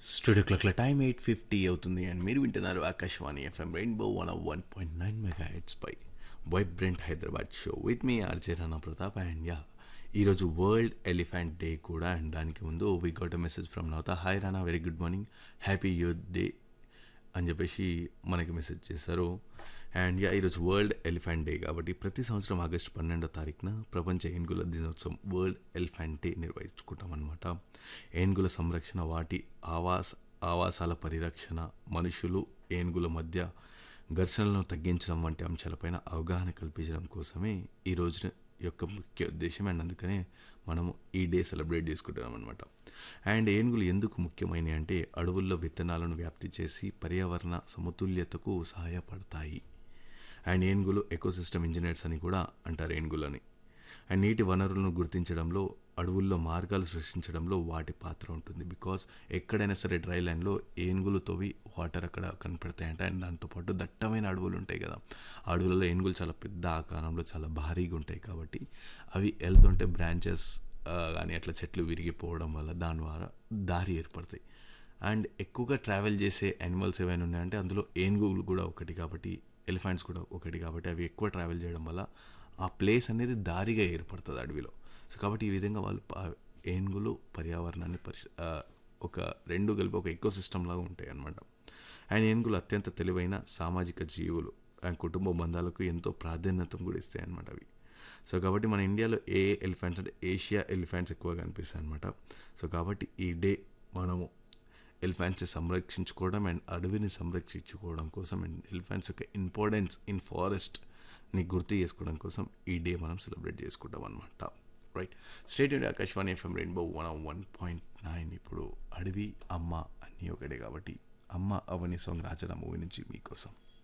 studio క్లాక్ల time eight fifty అవుతుంది and మీరు వింటున్నారు Akashvani FM rainbow one one point nine mega hits పై vibrant Hyderabad show with me RJ Rana Pratap and yeah ఈరోజు world elephant day కూడా and దానికి ముందు we got a message from Navata hi Rana very good morning happy youth day అని చెప్పేసి మనకి message చేశారు and yeah ఈరోజు వరల్డ్ ఎలిఫెంట్ డే కాబట్టి ప్రతి సంవత్సరం ఆగస్టు పన్నెండో తారీఖున ప్రపంచ ఏనుగుల దినోత్సవం వరల్డ్ ఎలిఫెంట్ డే నిర్వహించుకుంటాం అనమాట ఏనుగుల సంరక్షణ వాటి ఆవాస ఆవాసాల పరిరక్షణ మనుషులు ఏనుగుల మధ్య ఘర్షణలను తగ్గించడం వంటి అంశాలపైన అవగాహన కల్పించడం కోసమే ఈ రోజు యొక్క ముఖ్య ఉద్దేశం అండ్ అందుకనే మనము ఈ డే సెలబ్రేట్ చేసుకుంటున్నాం అనమాట అండ్ ఏనుగులు ఎందుకు ముఖ్యమైనవి అంటే అడవుల్లో విత్తనాలను వ్యాప్తి చేసి పర్యావరణ సమతుల్యతకు సహాయపడతాయి అండ్ ఏనుగులు ఎకోసిస్టమ్ ఇంజనీర్స్ అని కూడా అంటారు ఏనుగులని అండ్ నీటి వనరులను గుర్తించడంలో అడవుల్లో మార్గాలు సృష్టించడంలో వాటి పాత్ర ఉంటుంది బికాస్ ఎక్కడైనా సరే డ్రై ల్యాండ్లో ఏనుగులు తవ్వి వాటర్ అక్కడ కనపడతాయంట అండ్ దాంతోపాటు దట్టమైన అడవులు ఉంటాయి కదా ఆ అడవులలో ఏనుగులు చాలా పెద్ద ఆకారంలో చాలా భారీగా ఉంటాయి కాబట్టి అవి వెళ్తుంటే బ్రాంచెస్ కానీ అట్లా చెట్లు విరిగిపోవడం వల్ల దాని ద్వారా దారి ఏర్పడతాయి అండ్ ఎక్కువగా ట్రావెల్ చేసే యానిమల్స్ ఏవైనా ఉన్నాయంటే అందులో ఏనుగులు కూడా ఒకటి కాబట్టి ఎలిఫెంట్స్ కూడా ఒకటి కాబట్టి అవి ఎక్కువ ట్రావెల్ చేయడం వల్ల ఆ ప్లేస్ అనేది దారిగా ఏర్పడుతుంది అడవిలో సో కాబట్టి ఈ విధంగా వాళ్ళు ప- ఏనుగులు పర్యావరణాన్ని పరిశ ఆ, ఒక రెండు కలిపి ఒక ఎకో సిస్టమ్ లాగా ఉంటాయి అన్నమాట అండ్ ఏనుగులు అత్యంత తెలివైన సామాజిక జీవులు అండ్ కుటుంబ బంధాలకు ఎంతో ప్రాధాన్యత కూడా ఇస్తాయి అన్నమాట అవి సో కాబట్టి మన ఇండియాలో ఏ ఎలిఫెంట్స్ అంటే ఏషియా ఎలిఫెంట్స్ ఎక్కువగా కనిపిస్తాయి అనమాట సో కాబట్టి ఈ డే మనము ఎలిఫెంట్స్ సంరక్షించుకోవడం అండ్ అడవిని సంరక్షించుకోవడం కోసం అండ్ ఎలిఫెంట్స్ యొక్క ఇంపార్టెన్స్ ఇన్ ఫారెస్ట్ని గుర్తు చేసుకోవడం కోసం ఈ డే మనం సెలబ్రేట్ చేసుకుంటాం అనమాట రైట్ స్టేట్ Akashvani FM rainbow one one point nine ఇప్పుడు అడవి అమ్మ అన్నీ ఒకటే కాబట్టి అమ్మ అవని సాంగ్ రాజన మూవీ నుంచి మీకోసం